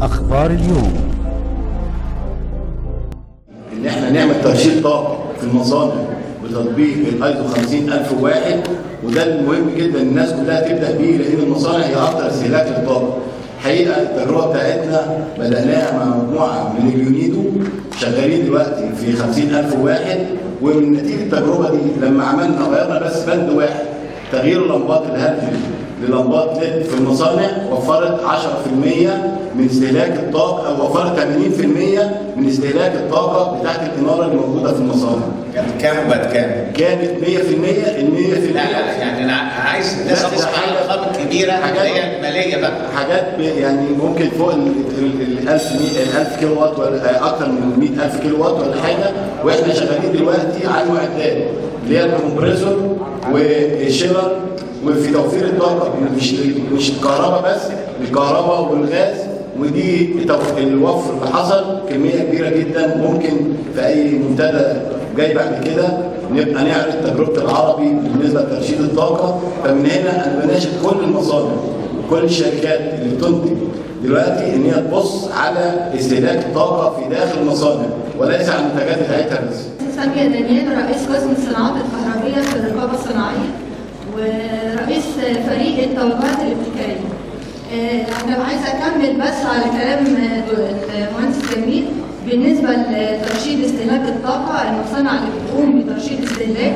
أخبار اليوم ان احنا نعمل ترشيد طاقه في المصانع بتطبيق الايزو 50001 وده المهم جدا الناس كلها تبدا بيه لان المصانع هي اكثر استهلاك للطاقه. الحقيقه التجربه بتاعتنا بداناها مع مجموعه من اليونيدو شغالين دلوقتي في 50001 ومن نتيجه التجربه دي لما عملنا غيرنا بس بند واحد تغيير لمبات الهاتف للمبات ليد في المصانع وفرت 10% من استهلاك الطاقه او وفرت 80% من استهلاك الطاقه بتاعت الاناره اللي موجوده في المصانع. كانت كام وبقت كام؟ كانت 100% ال 100% لا لا يعني انا عايز الناس لا، ده تسمع حاجة- الارقام الكبيره اللي حاجات- هي الماليه بقى حاجات ب- يعني ممكن فوق ال ال- ال 1000 مي- ال 1000 كيلو وات ولا اكثر من 100000 كيلو وات ولا حاجه واحنا شغالين دلوقتي على المعدات اللي هي الكمبريسور والشيلر وفي توفير الطاقه مش مش الكهرباء بس الكهرباء والغاز ودي التوف- الوفر اللي حصل كميه كبيره جدا ممكن في اي منتدى جاي بعد كده نبقى نعرض تجربه العربي بالنسبه لترشيد الطاقه فمن هنا انا بناشد كل المصانع كل الشركات اللي بتنتج دلوقتي ان هي تبص على استهلاك الطاقه في داخل المصانع وليس على المنتجات بتاعتها بس. سامية دانيال رئيس قسم الصناعات الكهربية في الرقابة الصناعية ورئيس فريق التوجهات الابتكارية. آه، أنا عايزة أكمل بس على كلام آه، المهندس جميل بالنسبة لترشيد استهلاك الطاقة المصانع اللي بتقوم بترشيد استهلاك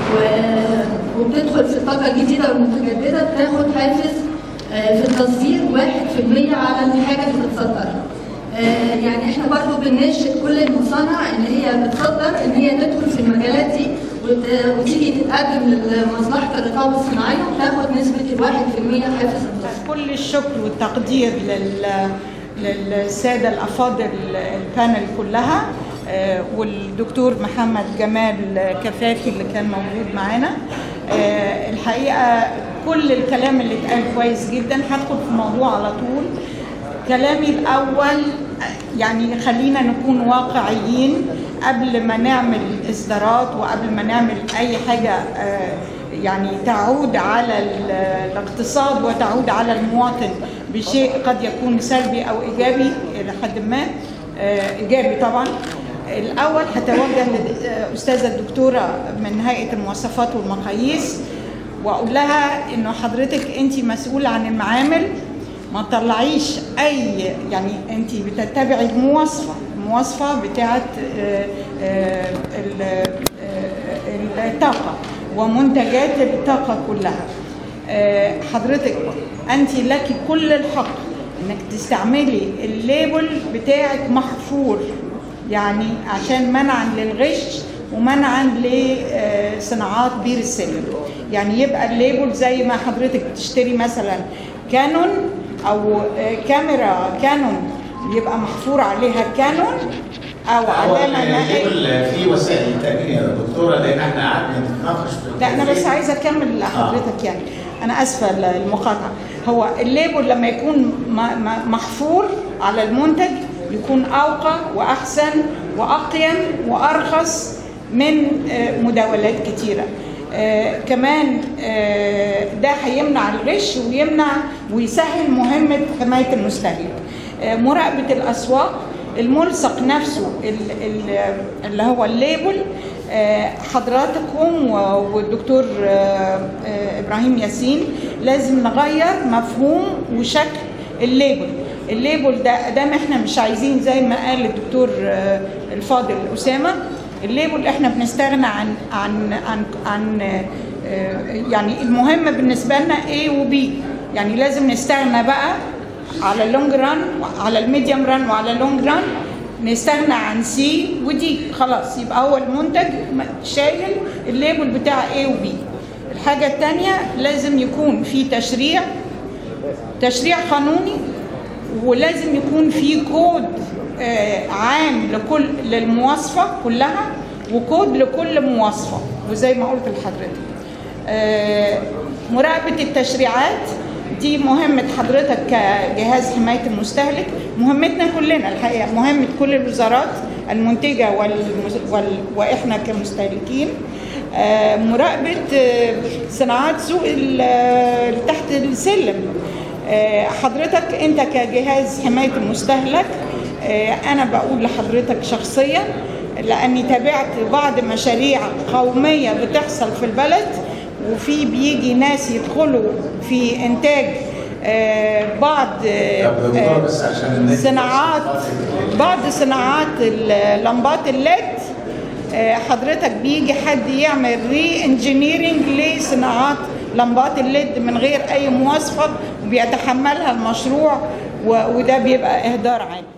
و- وبتدخل في الطاقة الجديدة والمتجددة بتاخد حافز آه، في التصدير 1% على الحاجة اللي بتصدرها. آه، يعني احنا برضو بنناشد كل المصانع ان هي بتصدر ان هي تدخل في المجالات دي وت- وتيجي تتقدم لمصلحه الرقابه الصناعيه وتاخد نسبه الواحد في المية حافز التصدير. كل الشكر والتقدير لل للسادة الأفاضل البانل كلها آه، والدكتور محمد جمال كفافي اللي كان موجود معانا آه، الحقيقة كل الكلام اللي اتقال كويس جدا هدخل في الموضوع على طول كلامي الأول يعني خلينا نكون واقعيين قبل ما نعمل إصدارات وقبل ما نعمل أي حاجة آه، يعني تعود على ال- الاقتصاد وتعود على المواطن بشيء قد يكون سلبي أو إيجابي إلى حد ما آه، إيجابي طبعا الأول هتوجه للأستاذة الدكتورة من هيئة المواصفات والمقاييس وأقول لها إنه حضرتك أنت مسؤولة عن المعامل ما تطلعيش اي يعني انت بتتبعي المواصفه المواصفه بتاعت آه، آه، ال- آه، الطاقه ومنتجات الطاقه كلها آه، حضرتك انت لك كل الحق انك تستعملي الليبل بتاعك محفور يعني عشان منعا للغش ومنعا لصناعات بير السلم يعني يبقى الليبل زي ما حضرتك بتشتري مثلا كانون او آه، كاميرا كانون يبقى محفور عليها كانون او علامه مائيه الليبل في وسائل تانية يا دكتوره لان احنا قعدنا نتناقش في لا انا بس التدريب. عايزه اكمل لحضرتك يعني انا اسفه المقاطعه هو الليبل لما يكون م- م- محفور على المنتج يكون اوقع واحسن واقيم وارخص من آه، مداولات كتيره آه كمان آه ده هيمنع الغش ويمنع ويسهل مهمه حمايه المستهلك آه مراقبه الاسواق الملصق نفسه ال- ال- اللي هو الليبل آه، حضراتكم و- والدكتور آه، آه، ابراهيم ياسين لازم نغير مفهوم وشكل الليبل الليبل ده ادام احنا مش عايزين زي ما قال الدكتور آه، الفاضل اسامه الليبل احنا بنستغنى عن عن عن عن آه، يعني المهم بالنسبه لنا A و B يعني لازم نستغنى بقى على اللونج ران على الميديوم ران وعلى اللونج ران نستغنى عن سي ودي خلاص يبقى هو المنتج شايل الليبل بتاع A و B الحاجة التانية لازم يكون في تشريع تشريع قانوني ولازم يكون في كود آه، عام لكل للمواصفة كلها وكود لكل مواصفة وزي ما قلت لحضرتك آه، مراقبة التشريعات دي مهمة حضرتك كجهاز حماية المستهلك مهمتنا كلنا الحقيقة مهمة كل الوزارات المنتجة والمز... وال... وإحنا كمستهلكين آه، مراقبة آه، صناعات سوق ال- آه، تحت السلم آه، حضرتك انت كجهاز حمايه المستهلك آه، انا بقول لحضرتك شخصيا لاني تابعت بعض مشاريع قوميه بتحصل في البلد وفي بيجي ناس يدخلوا في انتاج آه، بعض آه، طب دكتور آه، بس عشان الناس صناعات بعض صناعات ال- لمبات الليد آه، حضرتك بيجي حد يعمل ري انجينيرنج لصناعات لمبات الليد من غير اي مواصفه وبيتحملها المشروع و- وده بيبقى اهدار عام